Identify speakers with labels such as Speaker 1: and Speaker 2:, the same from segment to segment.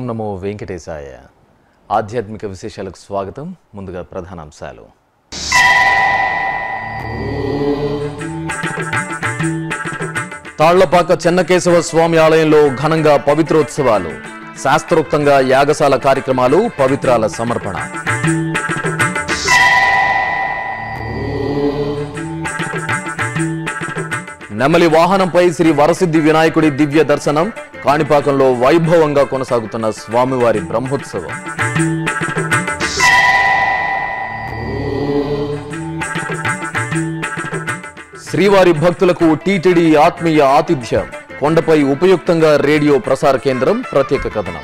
Speaker 1: నమో వెంకటేశాయ ఆధ్యాత్మిక విశేషాలకు స్వాగతం ముందుగా ప్రధానాంశాలు తాళ్లపాక చెన్నకేశవ స్వామి ఆలయంలో ఘనంగా పవిత్రోత్సవాలు శాస్త్రోక్తంగా యాగశాల కార్యక్రమాలు పవిత్రాల సమర్పణ నెమలి వాహనంపై శ్రీ వరసిద్ధి వినాయకుడి దివ్య దర్శనం కాణిపాకంలో వైభవంగా కొనసాగుతున్న స్వామివారి బ్రహ్మోత్సవం శ్రీవారి భక్తులకు టీటీడీ ఆత్మీయ ఆతిథ్యం కొండపై ఉపయుక్తంగా రేడియో ప్రసార కేంద్రం ప్రత్యేక కథనం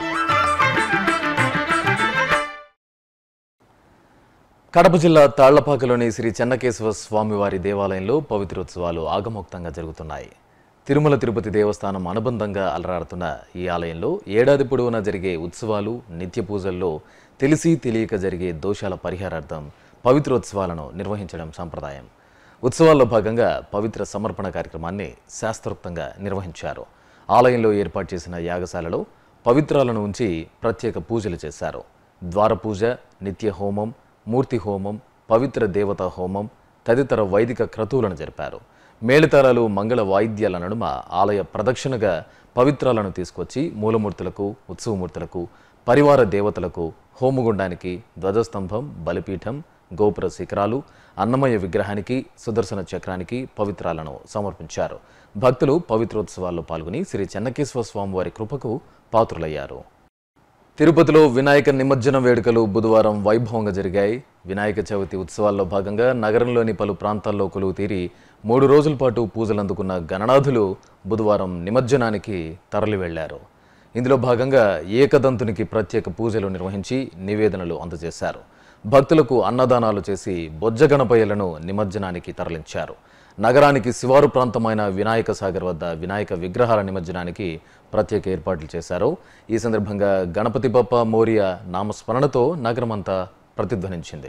Speaker 1: కడప జిల్లా తాళ్లపాకలోని శ్రీ చెన్నకేశవ స్వామివారి దేవాలయంలో పవిత్రోత్సవాలు ఆగమోక్తంగా జరుగుతున్నాయి తిరుమల తిరుపతి దేవస్థానం అనుబంధంగా అలరాడుతున్న ఈ ఆలయంలో ఏడాది పొడవునా జరిగే ఉత్సవాలు నిత్య పూజల్లో తెలిసి తెలియక జరిగే దోషాల పరిహారార్థం పవిత్రోత్సవాలను నిర్వహించడం సంప్రదాయం ఉత్సవాల్లో భాగంగా పవిత్ర సమర్పణ కార్యక్రమాన్ని శాస్త్రోక్తంగా నిర్వహించారు ఆలయంలో ఏర్పాటు చేసిన యాగశాలలో పవిత్రాలను ఉంచి ప్రత్యేక పూజలు చేశారు ద్వార పూజ నిత్య హోమం మూర్తి హోమం పవిత్ర దేవతా హోమం తదితర వైదిక క్రతువులను జరిపారు మేళతాళాలు మంగళ వాయిద్యాల నడుమ ఆలయ ప్రదక్షిణగా పవిత్రాలను తీసుకొచ్చి మూలమూర్తులకు ఉత్సవమూర్తులకు పరివార దేవతలకు హోమగుండానికి ధ్వజస్తంభం బలిపీఠం గోపుర శిఖరాలు అన్నమయ్య విగ్రహానికి సుదర్శన చక్రానికి పవిత్రాలను సమర్పించారు భక్తులు పవిత్రోత్సవాల్లో పాల్గొని శ్రీ చెన్నకేశ్వర స్వామివారి కృపకు పాత్రులయ్యారు తిరుపతిలో వినాయక నిమజ్జన వేడుకలు బుధవారం వైభవంగా జరిగాయి వినాయక చవితి ఉత్సవాల్లో భాగంగా నగరంలోని పలు ప్రాంతాల్లో కొలువు తీరి మూడు రోజుల పాటు పూజలు అందుకున్న గణనాథులు బుధవారం నిమజ్జనానికి తరలి వెళ్లారు ఇందులో భాగంగా ఏకదంతునికి ప్రత్యేక పూజలు నిర్వహించి నివేదనలు అందజేశారు భక్తులకు అన్నదానాలు చేసి బొజ్జ గణపయ్యలను నిమజ్జనానికి తరలించారు నగరానికి శివారు ప్రాంతమైన వినాయక సాగర్ వద్ద వినాయక విగ్రహాల నిమజ్జనానికి ప్రత్యేక ఏర్పాట్లు చేశారు ఈ సందర్భంగా గణపతి బప్ప మోరియ నామస్మరణతో నగరమంతా ప్రతిధ్వనించింది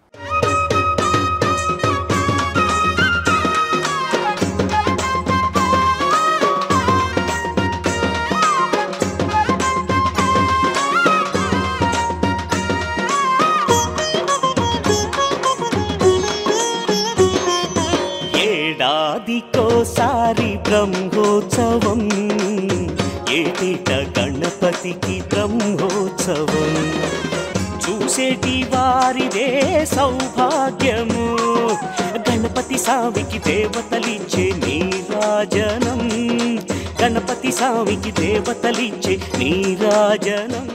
Speaker 2: ఏడాదికోసారి బ్రహ్మోత్సవం ఏటిట గణపతికి బ్రహ్మోత్సవం చూసేటి వారిదే సౌభాగ్యము గణపతి సావికి దేవతలిచ్చే నీరాజనం గణపతి సావికి దేవతలిచ్చే నీరాజనం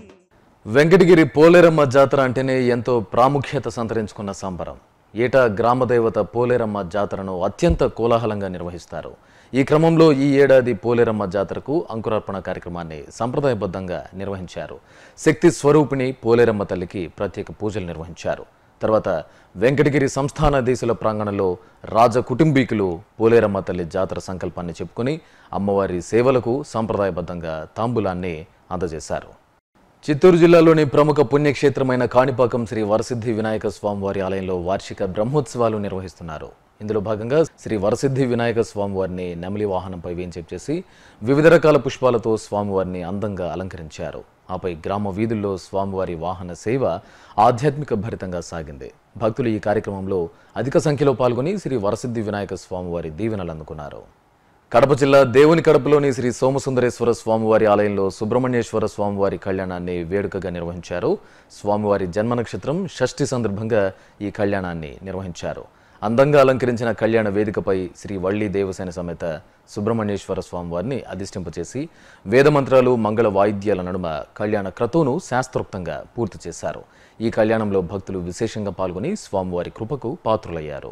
Speaker 1: వెంకటగిరి పోలేరమ్మ జాతర అంటేనే ఎంతో ప్రాముఖ్యత సంతరించుకున్న సంబరం ఏటా గ్రామదేవత పోలేరమ్మ జాతరను అత్యంత కోలాహలంగా నిర్వహిస్తారు ఈ క్రమంలో ఈ ఏడాది పోలేరమ్మ జాతరకు అంకురార్పణ కార్యక్రమాన్ని సంప్రదాయబద్ధంగా నిర్వహించారు శక్తి స్వరూపిణి పోలేరమ్మ తల్లికి ప్రత్యేక పూజలు నిర్వహించారు తర్వాత వెంకటగిరి సంస్థానాధీశుల ప్రాంగణంలో రాజ కుటుంబీకులు పోలేరమ్మ తల్లి జాతర సంకల్పాన్ని చెప్పుకొని అమ్మవారి సేవలకు సంప్రదాయబద్ధంగా తాంబూలాన్ని అందజేశారు చిత్తూరు జిల్లాలోని ప్రముఖ పుణ్యక్షేత్రమైన కాణిపాకం శ్రీ వరసిద్ధి వినాయక స్వామివారి ఆలయంలో వార్షిక బ్రహ్మోత్సవాలు నిర్వహిస్తున్నారు ఇందులో భాగంగా శ్రీ వరసిద్ధి వినాయక స్వామివారిని నెమలి వాహనంపై వేంచేపు చేసి వివిధ రకాల పుష్పాలతో స్వామివారిని అందంగా అలంకరించారు ఆపై గ్రామ వీధుల్లో స్వామివారి వాహన సేవ ఆధ్యాత్మిక భరితంగా సాగింది భక్తులు ఈ కార్యక్రమంలో అధిక సంఖ్యలో పాల్గొని శ్రీ వరసిద్ధి వినాయక స్వామివారి దీవెనలు అందుకున్నారు కడప జిల్లా దేవుని కడపలోని శ్రీ సోమసుందరేశ్వర స్వామివారి ఆలయంలో సుబ్రహ్మణ్యేశ్వర స్వామివారి కళ్యాణాన్ని వేడుకగా నిర్వహించారు స్వామివారి జన్మ నక్షత్రం షష్ఠి సందర్భంగా ఈ కళ్యాణాన్ని నిర్వహించారు అందంగా అలంకరించిన కళ్యాణ వేదికపై శ్రీ వల్లి దేవసేన సమేత సుబ్రహ్మణ్యేశ్వర స్వామివారిని అధిష్టింపచేసి వేదమంత్రాలు మంగళ వాయిద్యాల నడుమ కళ్యాణ క్రతువును శాస్త్రోక్తంగా పూర్తి చేశారు ఈ కళ్యాణంలో భక్తులు విశేషంగా పాల్గొని స్వామివారి కృపకు పాత్రులయ్యారు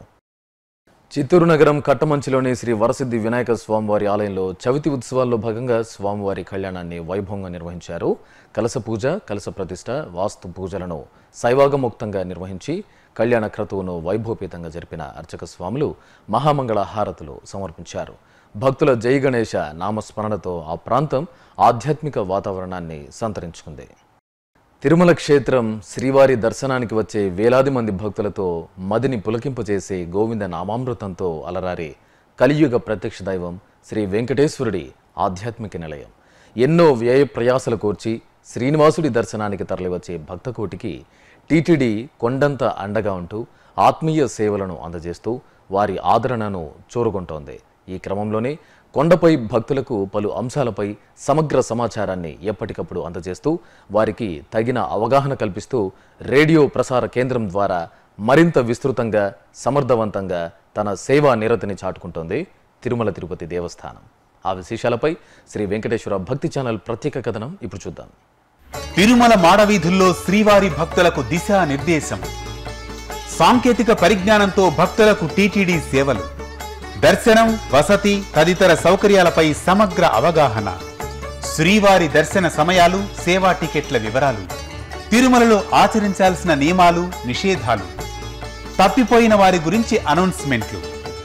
Speaker 1: చిత్తూరు నగరం కట్టమంచిలోని శ్రీ వరసిద్ధి వినాయక స్వామివారి ఆలయంలో చవితి ఉత్సవాల్లో భాగంగా స్వామివారి కళ్యాణాన్ని వైభవంగా నిర్వహించారు కలస పూజ కలస ప్రతిష్ట వాస్తు పూజలను శైవాగముక్తంగా నిర్వహించి కళ్యాణ క్రతువును వైభవపేతంగా జరిపిన అర్చక స్వాములు మహామంగళ హారతులు సమర్పించారు భక్తుల జై గణేశ నామస్మరణతో ఆ ప్రాంతం ఆధ్యాత్మిక వాతావరణాన్ని సంతరించుకుంది తిరుమల క్షేత్రం శ్రీవారి దర్శనానికి వచ్చే వేలాది మంది భక్తులతో మదిని పులకింపజేసే గోవింద నామామృతంతో అలరారే కలియుగ ప్రత్యక్ష దైవం శ్రీ వెంకటేశ్వరుడి ఆధ్యాత్మిక నిలయం ఎన్నో వ్యయ ప్రయాసలు కోర్చి శ్రీనివాసుడి దర్శనానికి తరలివచ్చే భక్తకోటికి టీటీడీ కొండంత అండగా ఉంటూ ఆత్మీయ సేవలను అందజేస్తూ వారి ఆదరణను చూరుకుంటోంది ఈ క్రమంలోనే కొండపై భక్తులకు పలు అంశాలపై సమగ్ర సమాచారాన్ని ఎప్పటికప్పుడు అందజేస్తూ వారికి తగిన అవగాహన కల్పిస్తూ రేడియో ప్రసార కేంద్రం ద్వారా మరింత విస్తృతంగా సమర్థవంతంగా తన సేవా నిరతిని చాటుకుంటోంది తిరుమల తిరుపతి దేవస్థానం ఆ విశేషాలపై శ్రీ వెంకటేశ్వర భక్తి ఛానల్ ప్రత్యేక కథనం ఇప్పుడు చూద్దాం
Speaker 3: తిరుమల మాడవీధుల్లో శ్రీవారి భక్తులకు దిశా నిర్దేశం సాంకేతిక పరిజ్ఞానంతో భక్తులకు టీటీడీ సేవలు దర్శనం వసతి తదితర సౌకర్యాలపై సమగ్ర అవగాహన శ్రీవారి దర్శన సమయాలు సేవా టికెట్ల వివరాలు తిరుమలలో ఆచరించాల్సిన నియమాలు నిషేధాలు తప్పిపోయిన వారి గురించి అనౌన్స్మెంట్లు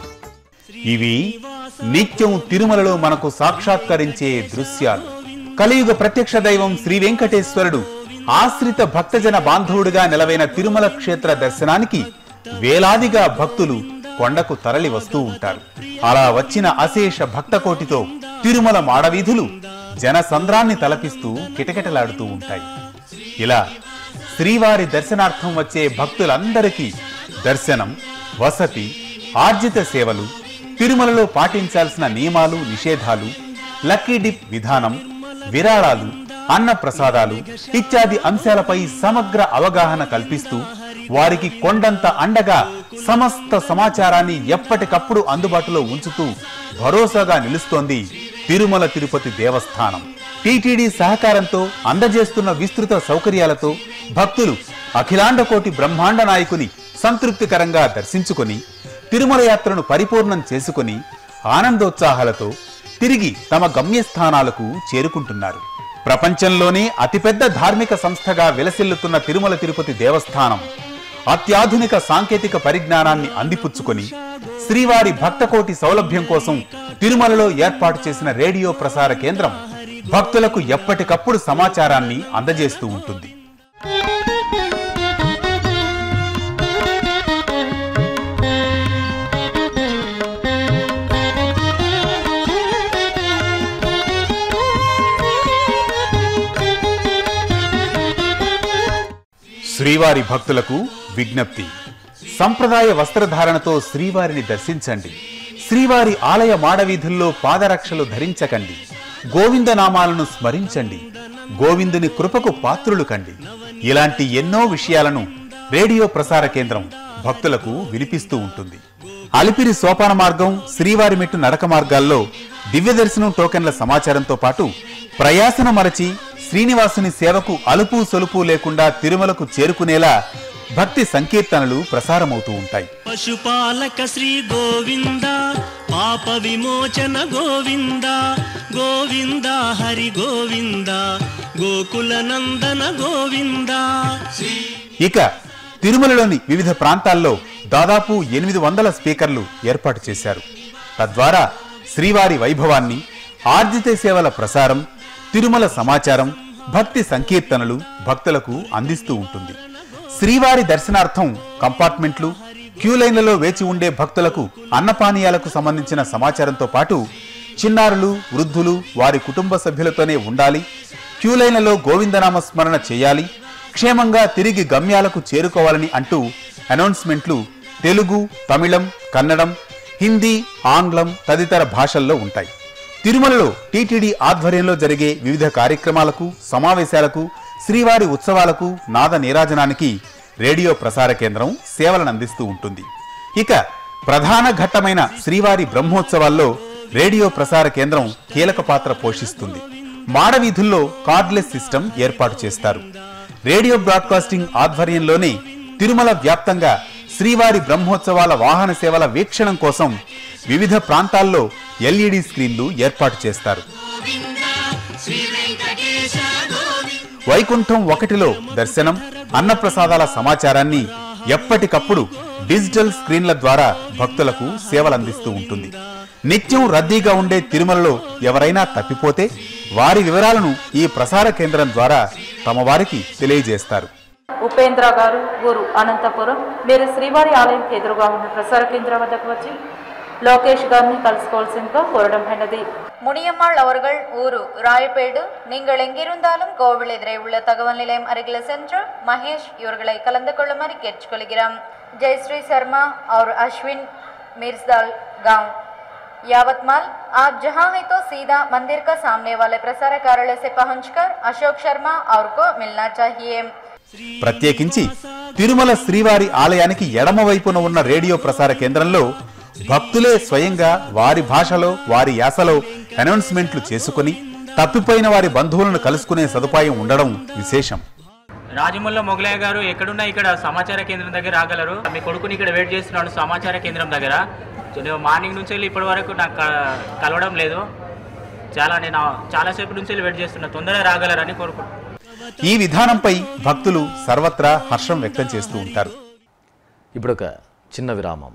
Speaker 3: ఇవి నిత్యం తిరుమలలో మనకు సాక్షాత్కరించే దృశ్యాలు కలియుగ ప్రత్యక్ష దైవం శ్రీ వెంకటేశ్వరుడు ఆశ్రిత భక్తజన బాంధవుడిగా నిలవైన తిరుమల క్షేత్ర దర్శనానికి వేలాదిగా భక్తులు కొండకు తరలి వస్తూ ఉంటారు అలా వచ్చిన అశేష భక్తకోటితో తిరుమల మాడవీధులు జనసంద్రాన్ని తలపిస్తూ కిటకిటలాడుతూ ఉంటాయి ఇలా శ్రీవారి దర్శనార్థం వచ్చే భక్తులందరికీ దర్శనం వసతి ఆర్జిత సేవలు తిరుమలలో పాటించాల్సిన నియమాలు నిషేధాలు లక్కీ డిప్ విధానం విరాళాలు అన్న ప్రసాదాలు ఇత్యాది అంశాలపై సమగ్ర అవగాహన కల్పిస్తూ వారికి కొండంత అండగా సమస్త సమాచారాన్ని ఎప్పటికప్పుడు అందుబాటులో ఉంచుతూ భరోసాగా నిలుస్తోంది తిరుమల తిరుపతి దేవస్థానం టీటీడీ సహకారంతో అందజేస్తున్న విస్తృత సౌకర్యాలతో భక్తులు అఖిలాండ కోటి బ్రహ్మాండ నాయకుని సంతృప్తికరంగా దర్శించుకొని తిరుమల యాత్రను పరిపూర్ణం చేసుకొని ఆనందోత్సాహాలతో తిరిగి తమ గమ్యస్థానాలకు చేరుకుంటున్నారు ప్రపంచంలోనే అతిపెద్ద ధార్మిక సంస్థగా విలసిల్లుతున్న తిరుమల తిరుపతి దేవస్థానం అత్యాధునిక సాంకేతిక పరిజ్ఞానాన్ని అందిపుచ్చుకొని శ్రీవారి భక్తకోటి సౌలభ్యం కోసం తిరుమలలో ఏర్పాటు చేసిన రేడియో ప్రసార కేంద్రం భక్తులకు ఎప్పటికప్పుడు సమాచారాన్ని అందజేస్తూ ఉంటుంది శ్రీవారి భక్తులకు విజ్ఞప్తి సంప్రదాయ వస్త్రధారణతో శ్రీవారిని దర్శించండి శ్రీవారి ఆలయ మాడవీధుల్లో పాదరక్షలు ధరించకండి గోవిందనామాలను స్మరించండి గోవిందుని కృపకు పాత్రులు కండి ఇలాంటి ఎన్నో విషయాలను రేడియో ప్రసార కేంద్రం భక్తులకు వినిపిస్తూ ఉంటుంది అలిపిరి సోపాన మార్గం శ్రీవారి మెట్టు నడక మార్గాల్లో దివ్య దర్శనం టోకెన్ల సమాచారంతో పాటు ప్రయాసన మరచి శ్రీనివాసుని సేవకు అలుపు సొలుపు లేకుండా తిరుమలకు చేరుకునేలా భక్తి సంకీర్తనలు ప్రసారమవుతూ ఉంటాయి
Speaker 2: పశుపాలక శ్రీ గోవింద పాప విమోచన గోవింద గోవింద హరి గోవింద గోకుల నందన గోవింద
Speaker 3: ఇక తిరుమలలోని వివిధ ప్రాంతాల్లో దాదాపు ఎనిమిది వందల స్పీకర్లు ఏర్పాటు చేశారు తద్వారా శ్రీవారి వైభవాన్ని ఆర్జిత సేవల ప్రసారం తిరుమల సమాచారం భక్తి సంకీర్తనలు భక్తులకు అందిస్తూ ఉంటుంది శ్రీవారి దర్శనార్థం కంపార్ట్మెంట్లు క్యూ లైన్లలో వేచి ఉండే భక్తులకు అన్నపానీయాలకు సంబంధించిన సమాచారంతో పాటు చిన్నారులు వృద్ధులు వారి కుటుంబ సభ్యులతోనే ఉండాలి క్యూ లైన్లలో గోవిందనామ స్మరణ చేయాలి క్షేమంగా తిరిగి గమ్యాలకు చేరుకోవాలని అంటూ అనౌన్స్మెంట్లు తెలుగు తమిళం కన్నడం హిందీ ఆంగ్లం తదితర భాషల్లో ఉంటాయి తిరుమలలో టీటీడీ ఆధ్వర్యంలో జరిగే వివిధ కార్యక్రమాలకు సమావేశాలకు శ్రీవారి ఉత్సవాలకు నాద నీరాజనానికి రేడియో ప్రసార కేంద్రం సేవలను అందిస్తూ ఉంటుంది ఇక ప్రధాన ఘట్టమైన శ్రీవారి బ్రహ్మోత్సవాల్లో రేడియో ప్రసార కేంద్రం కీలక పాత్ర పోషిస్తుంది మాడవీధుల్లో కార్డ్లెస్ సిస్టమ్ ఏర్పాటు చేస్తారు రేడియో బ్రాడ్కాస్టింగ్ ఆధ్వర్యంలోనే తిరుమల వ్యాప్తంగా శ్రీవారి బ్రహ్మోత్సవాల వాహన సేవల వీక్షణం కోసం వివిధ ప్రాంతాల్లో ఎల్ఈడి స్క్రీన్లు ఏర్పాటు చేస్తారు వైకుంఠం ఒకటిలో దర్శనం అన్నప్రసాదాల సమాచారాన్ని ఎప్పటికప్పుడు డిజిటల్ స్క్రీన్ల ద్వారా భక్తులకు సేవలందిస్తూ ఉంటుంది నిత్యం రద్దీగా ఉండే తిరుమలలో ఎవరైనా తప్పిపోతే వారి వివరాలను ఈ ప్రసార కేంద్రం ద్వారా తమ వారికి తెలియజేస్తారు
Speaker 4: ఉపేంద్ర గారు ఊరు అనంతపురం మీరు శ్రీవారి ఆలయంకి ఎదురుగా ఉన్న ప్రసార కేంద్రం వద్దకు వచ్చి లోకేష్ గారిని కలుసుకోవాల్సిందిగా కోరడమైనది
Speaker 5: முனியம்மாள் அவர்கள் ஊரு ராயப்பேடு நீங்கள் எங்கிருந்தாலும் கோவில் எதிரே உள்ள தகவல் நிலையம் அருகில் சென்று மகேஷ் இவர்களை கலந்து கொள்ளுமாறு கேட்டுக்கொள்கிறோம் ஜெயஸ்ரீ சர்மா और अश्विन मिर्जदाल गांव यावतमाल आप जहां हैं तो सीधा मंदिर का सामने वाले प्रसार कार्यालय से पहुंचकर अशोक शर्मा और को मिलना चाहिए
Speaker 3: ప్రత్యేకించి తిరుమల శ్రీవారి ఆలయానికి ఎడమ వైపున ఉన్న రేడియో ప్రసార కేంద్రంలో భక్తులే స్వయంగా వారి భాషలో వారి యాసలో అనౌన్స్మెంట్లు చేసుకుని తప్పిపోయిన వారి బంధువులను కలుసుకునే సదుపాయం ఉండడం విశేషం
Speaker 6: రాజమల్ల మొగలయ్య గారు ఎక్కడున్నా ఇక్కడ సమాచార కేంద్రం దగ్గర రాగలరు మీ కొడుకుని ఇక్కడ వెయిట్ చేస్తున్నాడు సమాచార కేంద్రం దగ్గర నేను మార్నింగ్ నుంచి వెళ్ళి ఇప్పటి వరకు నాకు క- కలవడం లేదు చాలా నేను చాలాసేపు నుంచి వెళ్ళి వెయిట్ చేస్తున్నా తొందరగా రాగలరని కోరుకుంటున్నాను
Speaker 3: ఈ విధానంపై భక్తులు సర్వత్రా హర్షం వ్యక్తం చేస్తూ ఉంటారు
Speaker 1: ఇప్పుడు ఒక చిన్న విరామం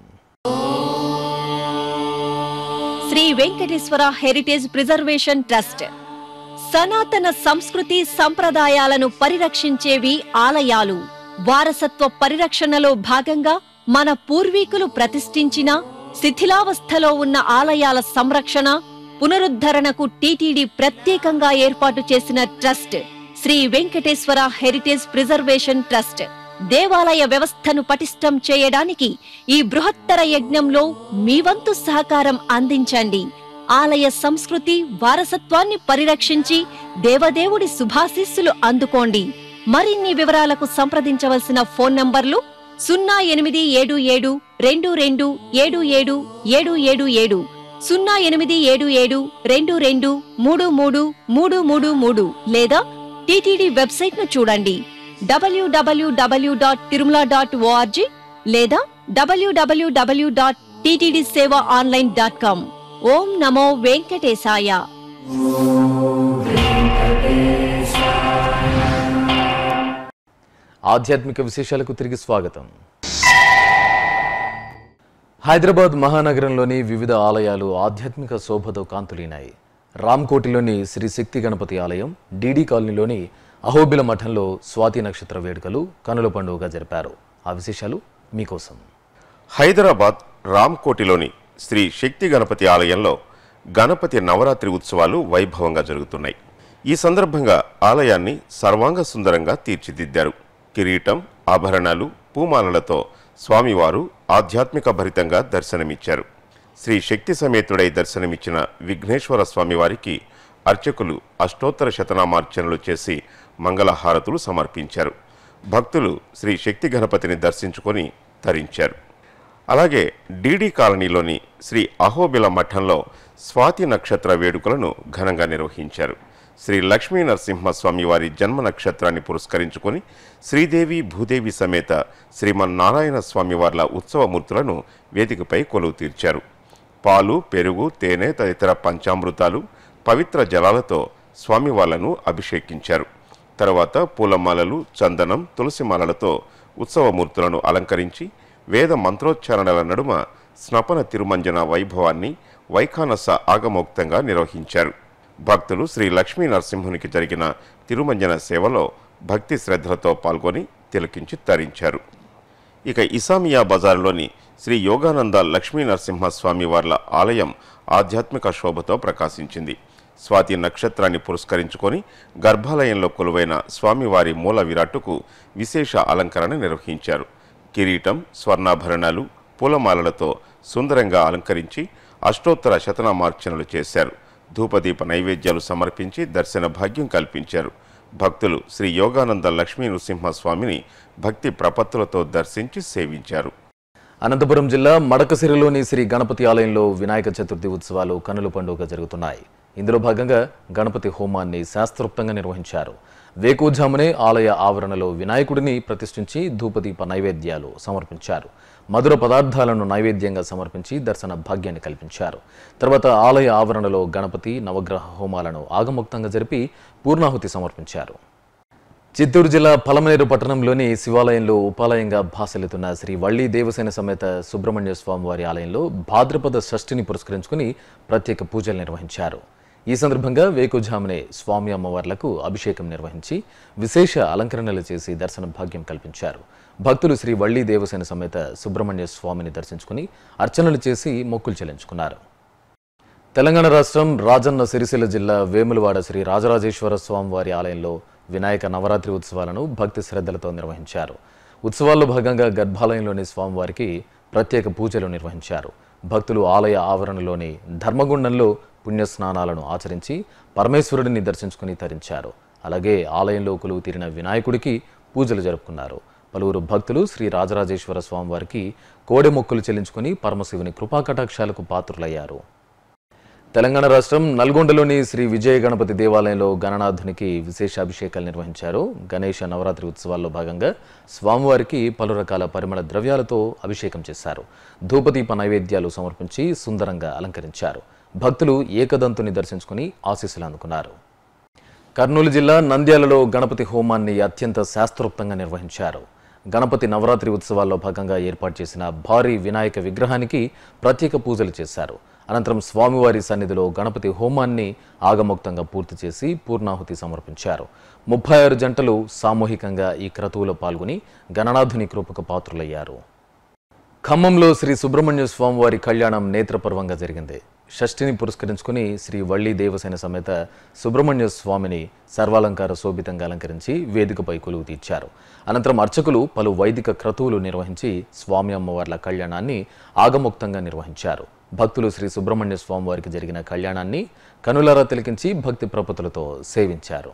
Speaker 7: Shri Venkateswara heritage preservation trust సనాతన సంస్కృతి సంప్రదాయాలను పరిరక్షించేవి ఆలయాలు వారసత్వ పరిరక్షణలో భాగంగా మన పూర్వీకులు ప్రతిష్ఠించిన శిథిలావస్థలో ఉన్న ఆలయాల సంరక్షణ పునరుద్ధరణకు టీటీడీ ప్రత్యేకంగా ఏర్పాటు చేసిన trust Shri Venkateswara heritage preservation trust దేవాలయ వ్యవస్థను పటిష్టం చేయడానికి ఈ బృహత్తర యజ్ఞంలో మీ వంతు సహకారం అందించండి ఆలయ సంస్కృతి వారసత్వాన్ని పరిరక్షించి దేవదేవుడి శుభాశీస్సులు అందుకోండి మరిన్ని వివరాలకు సంప్రదించవలసిన ఫోన్ నంబర్లు సున్నా ఎనిమిది ఏడు ఏడు రెండు రెండు ఏడు ఏడు ఏడు ఏడు ఏడు సున్నా ఎనిమిది ఏడు ఏడు రెండు రెండు మూడు మూడు మూడు మూడు మూడు లేదా టీటీడీ వెబ్సైట్ ను చూడండి డబ్ల్యూడబ్ల్యూడబ్ల్యూ డాట్ తిరుమల డాట్ ఓఆర్జీ లేదా డబ్ల్యూడబ్ల్యూడబ్ల్యూ dot TTD seva online dot com ఓం నమో వెంకటేశాయ
Speaker 1: ఆధ్యాత్మిక విశేషాలకు తిరిగి స్వాగతం హైదరాబాద్ మహానగరంలోని వివిధ ఆలయాలు ఆధ్యాత్మిక శోభతో కాంతులీనాయి రామ్కోటిలోని శ్రీ శక్తి గణపతి ఆలయం డీడీ కాలనీలోని అహోబిల మఠంలో స్వాతి నక్షత్ర వేడుకలు కనుల పండుగగా జరిపారు ఆ విశేషాలు మీకోసం
Speaker 8: హైదరాబాద్ రామ్కోటిలోని శ్రీ శక్తి గణపతి ఆలయంలో గణపతి నవరాత్రి ఉత్సవాలు వైభవంగా జరుగుతున్నాయి ఈ సందర్భంగా ఆలయాన్ని సర్వాంగ సుందరంగా తీర్చిదిద్దారు కిరీటం ఆభరణాలు పూమాలలతో స్వామివారు ఆధ్యాత్మిక భరితంగా దర్శనమిచ్చారు శ్రీ శక్తి సమేతుడై దర్శనమిచ్చిన విఘ్నేశ్వర స్వామివారికి అర్చకులు అష్టోత్తర శతనామార్చనలు చేసి మంగళహారతులు సమర్పించారు భక్తులు శ్రీ శక్తి గణపతిని దర్శించుకొని తరించారు అలాగే డీడీ కాలనీలోని శ్రీ అహోబిల మఠంలో స్వాతి నక్షత్ర వేడుకలను ఘనంగా నిర్వహించారు శ్రీ లక్ష్మీ నరసింహస్వామి వారి జన్మ నక్షత్రాన్ని పురస్కరించుకొని శ్రీదేవి భూదేవి సమేత శ్రీమన్నారాయణ స్వామి వార్ల ఉత్సవమూర్తులను వేదికపై కొలువు తీర్చారు పాలు పెరుగు తేనె తదితర పంచామృతాలు పవిత్ర జలాలతో స్వామివార్లను అభిషేకించారు తర్వాత పూలమాలలు చందనం తులసిమాలలతో ఉత్సవమూర్తులను అలంకరించి వేద మంత్రోచ్చారణల నడుమ స్నపన తిరుమంజన వైభవాన్ని వైఖానస ఆగమోక్తంగా నిర్వహించారు భక్తులు శ్రీ లక్ష్మీ నరసింహునికి జరిగిన తిరుమంజన సేవలో భక్తి శ్రద్ధలతో పాల్గొని తిలకించి తరించారు ఇక ఇసామియా బజార్లోని శ్రీ యోగానంద లక్ష్మీ నరసింహస్వామి వార్ల ఆలయం ఆధ్యాత్మిక శోభతో ప్రకాశించింది స్వాతి నక్షత్రాన్ని పురస్కరించుకొని గర్భాలయంలో కొలువైన స్వామివారి మూల విరాట్టుకు విశేష అలంకరణ నిర్వహించారు కిరీటం స్వర్ణాభరణాలు పూలమాలలతో సుందరంగా అలంకరించి అష్టోత్తర శతనామార్చనలు చేశారు ధూపదీప నైవేద్యాలు సమర్పించి దర్శన భాగ్యం కల్పించారు భక్తులు శ్రీ యోగానంద లక్ష్మీ నృసింహస్వామిని భక్తి ప్రపత్తులతో దర్శించి సేవించారు
Speaker 1: అనంతపురం జిల్లా మడకసిరిలోని శ్రీ గణపతి ఆలయంలో వినాయక చతుర్థి ఉత్సవాలు కనుల పండుగ జరుగుతున్నాయి ఇందులో భాగంగా గణపతి హోమాన్ని శాస్త్రోక్తంగా నిర్వహించారు వేకుజామునే ఆలయ ఆవరణలో వినాయకుడిని ప్రతిష్ఠించి ధూపదీప నైవేద్యాలు సమర్పించారు మధుర పదార్థాలను నైవేద్యంగా సమర్పించి దర్శన భాగ్యాన్ని కల్పించారు తర్వాత ఆలయ ఆవరణలో గణపతి నవగ్రహ హోమాలను ఆగముక్తంగా జరిపి పూర్ణాహుతి సమర్పించారు చిత్తూరు జిల్లా పలమనేరు పట్టణంలోని శివాలయంలో ఉపాలయంగా భాసలితున్న శ్రీ వల్లి దేవసేన సమేత సుబ్రహ్మణ్య స్వామి వారి ఆలయంలో భాద్రపద షష్ఠిని పురస్కరించుకుని ప్రత్యేక పూజలు నిర్వహించారు ఈ సందర్భంగా వేకుజామునే స్వామి అమ్మవార్లకు అభిషేకం నిర్వహించి విశేష అలంకరణలు చేసి దర్శన భాగ్యం కల్పించారు భక్తులు శ్రీ వల్లి దేవసేన సమేత సుబ్రహ్మణ్య స్వామిని దర్శించుకుని అర్చనలు చేసి మొక్కులు చెల్లించుకున్నారు తెలంగాణ రాష్ట్రం రాజన్న సిరిసిల్ల జిల్లా వేములవాడ శ్రీ రాజరాజేశ్వర స్వామివారి ఆలయంలో వినాయక నవరాత్రి ఉత్సవాలను భక్తి శ్రద్ధలతో నిర్వహించారు ఉత్సవాల్లో భాగంగా గర్భాలయంలోని స్వామివారికి ప్రత్యేక పూజలు నిర్వహించారు భక్తులు ఆలయ ఆవరణలోని ధర్మగుండంలో పుణ్యస్నానాలను ఆచరించి పరమేశ్వరుడిని దర్శించుకుని తరించారు అలాగే ఆలయంలో కొలువు తీరిన వినాయకుడికి పూజలు జరుపుకున్నారు పలువురు భక్తులు శ్రీ రాజరాజేశ్వర స్వామివారికి కోడె మొక్కులు చెల్లించుకుని పరమశివుని కృపాకటాక్షాలకు పాత్రులయ్యారు తెలంగాణ రాష్ట్రం నల్గొండలోని శ్రీ విజయ గణపతి దేవాలయంలో గణనాథునికి విశేష అభిషేకాలు నిర్వహించారు గణేష నవరాత్రి ఉత్సవాల్లో భాగంగా స్వామివారికి పలు రకాల పరిమళ ద్రవ్యాలతో అభిషేకం చేశారు ధూపదీప నైవేద్యాలు సమర్పించి సుందరంగా అలంకరించారు భక్తులు ఏకదంతుని దర్శించుకుని ఆశీస్సులు అందుకున్నారు కర్నూలు జిల్లా నంద్యాలలో గణపతి హోమాన్ని అత్యంత శాస్త్రోక్తంగా నిర్వహించారు గణపతి నవరాత్రి ఉత్సవాల్లో భాగంగా ఏర్పాటు చేసిన భారీ వినాయక విగ్రహానికి ప్రత్యేక పూజలు చేశారు అనంతరం స్వామివారి సన్నిధిలో గణపతి హోమాన్ని ఆగమోక్తంగా పూర్తి చేసి పూర్ణాహుతి సమర్పించారు ముప్పై ఆరు జంటలు సామూహికంగా ఈ క్రతువులో పాల్గొని గణనాథుని కృపకు పాత్రులయ్యారు ఖమ్మంలో శ్రీ సుబ్రహ్మణ్య స్వామివారి కళ్యాణం నేత్రపర్వంగా జరిగింది షష్ఠిని పురస్కరించుకుని శ్రీ వల్లి దేవసేన సమేత సుబ్రహ్మణ్య స్వామిని సర్వాలంకార శోభితంగా అలంకరించి వేదికపై కొలువు తీర్చారు అనంతరం అర్చకులు పలు వైదిక క్రతువులు నిర్వహించి స్వామి అమ్మవార్ల కళ్యాణాన్ని ఆగమోక్తంగా నిర్వహించారు భక్తులు శ్రీ సుబ్రహ్మణ్య స్వామివారికి జరిగిన కళ్యాణాన్ని కనులారా తిలకించి భక్తి ప్రపతులతో సేవించారు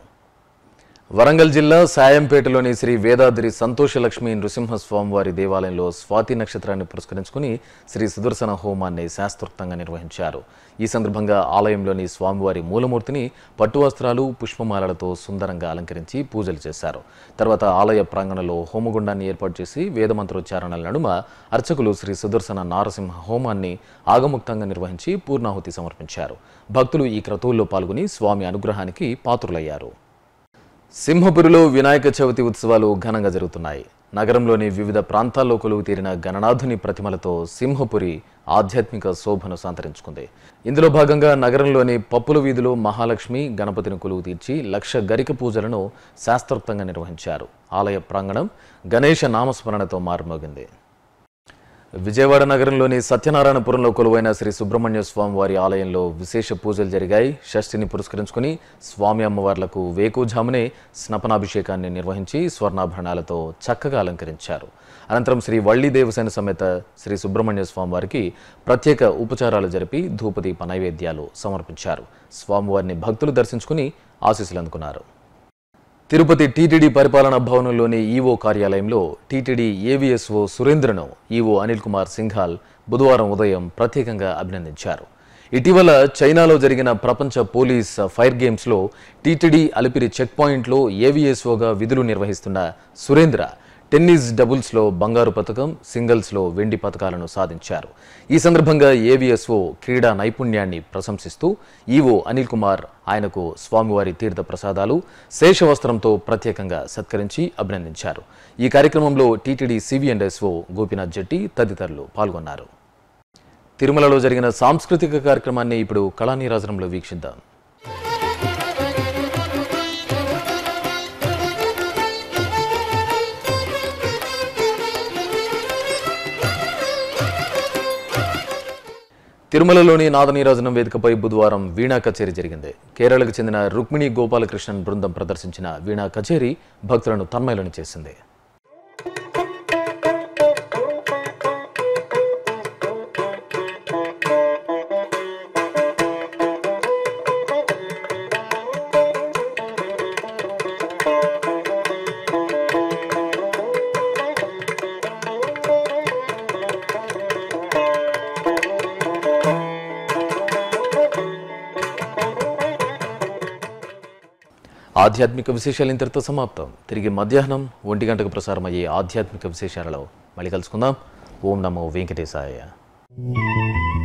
Speaker 1: వరంగల్ జిల్లా సాయంపేటలోని శ్రీ వేదాద్రి సంతోషలక్ష్మి నృసింహస్వామివారి దేవాలయంలో స్వాతి నక్షత్రాన్ని పురస్కరించుకుని శ్రీ సుదర్శన హోమాన్ని శాస్త్రోక్తంగా నిర్వహించారు ఈ సందర్భంగా ఆలయంలోని స్వామివారి మూలమూర్తిని పట్టు వస్త్రాలు పుష్పమాలలతో సుందరంగా అలంకరించి పూజలు చేశారు తర్వాత ఆలయ ప్రాంగణంలో హోమగుండాన్ని ఏర్పాటు చేసి వేదమంత్రోచ్చారణల నడుమ అర్చకులు శ్రీ సుదర్శన నారసింహ హోమాన్ని ఆగముక్తంగా నిర్వహించి పూర్ణాహుతి సమర్పించారు భక్తులు ఈ క్రతువుల్లో పాల్గొని స్వామి అనుగ్రహానికి పాత్రులయ్యారు సింహపురిలో వినాయక చవితి ఉత్సవాలు ఘనంగా జరుగుతున్నాయి నగరంలోని వివిధ ప్రాంతాల్లో కొలువు తీరిన గణనాథుని ప్రతిమలతో సింహపురి ఆధ్యాత్మిక శోభను సంతరించుకుంది ఇందులో భాగంగా నగరంలోని పప్పుల వీధిలో మహాలక్ష్మి గణపతిని కొలువు తీర్చి లక్ష గరిక పూజలను శాస్త్రోక్తంగా నిర్వహించారు ఆలయ ప్రాంగణం గణేష నామస్మరణతో మారుమోగింది విజయవాడ నగరంలోని సత్యనారాయణపురంలో కొలువైన శ్రీ సుబ్రహ్మణ్య స్వామి వారి ఆలయంలో విశేష పూజలు జరిగాయి షష్ఠిని పురస్కరించుకుని స్వామి అమ్మవార్లకు వేకుజామునే స్నపనాభిషేకాన్ని నిర్వహించి స్వర్ణాభరణాలతో చక్కగా అలంకరించారు అనంతరం శ్రీ వల్లి దేవసేన సమేత శ్రీ సుబ్రహ్మణ్య స్వామి వారికి ప్రత్యేక ఉపచారాలు జరిపి ధూపదీప నైవేద్యాలు సమర్పించారు స్వామివారిని భక్తులు దర్శించుకుని ఆశీస్సులు అందుకున్నారు తిరుపతి టీటీడీ పరిపాలనా భవనంలోని ఈవో కార్యాలయంలో టీటీడీ ఏవీఎస్ఓ సురేంద్రను ఈవో అనిల్ కుమార్ సింఘాల్ బుధవారం ఉదయం ప్రత్యేకంగా అభినందించారు ఇటీవల చైనాలో జరిగిన ప్రపంచ పోలీస్ ఫైర్ గేమ్స్లో టీటీడీ అలిపిరి చెక్ పాయింట్లో ఏవీఎస్ఓగా విధులు నిర్వహిస్తున్న సురేంద్ర టెన్నిస్ డబుల్స్లో బంగారు పథకం సింగిల్స్లో వెండి పథకాలను సాధించారు ఈ సందర్భంగా ఏవిఎస్ఓ క్రీడా నైపుణ్యాన్ని ప్రశంసిస్తూ ఈవో అనిల్ కుమార్ ఆయనకు స్వామివారి తీర్థ ప్రసాదాలు శేషవస్త్రంతో ప్రత్యేకంగా సత్కరించి అభినందించారు ఈ కార్యక్రమంలో టీటీడీ సివిఎండ్ఎస్ఓ గోపీనాథ్ జెట్టి తదితరులు పాల్గొన్నారు తిరుమలలో జరిగిన సాంస్కృతిక కార్యక్రమాన్ని ఇప్పుడు కళానీరాజనంలో వీక్షిద్దాం తిరుమలలోని నాదనీరాజనం వేదికపై బుధవారం వీణా కచేరీ జరిగింది కేరళకు చెందిన రుక్మిణి గోపాలకృష్ణన్ బృందం ప్రదర్శించిన వీణా కచేరీ భక్తులను తన్మయలను చేసింది ఆధ్యాత్మిక విశేషాలు ఇంతటితో సమాప్తం తిరిగి మధ్యాహ్నం ఒంటి గంటకు ప్రసారమయ్యే ఆధ్యాత్మిక విశేషాలలో మళ్ళీ కలుసుకుందాం ఓం నమో వెంకటేశాయ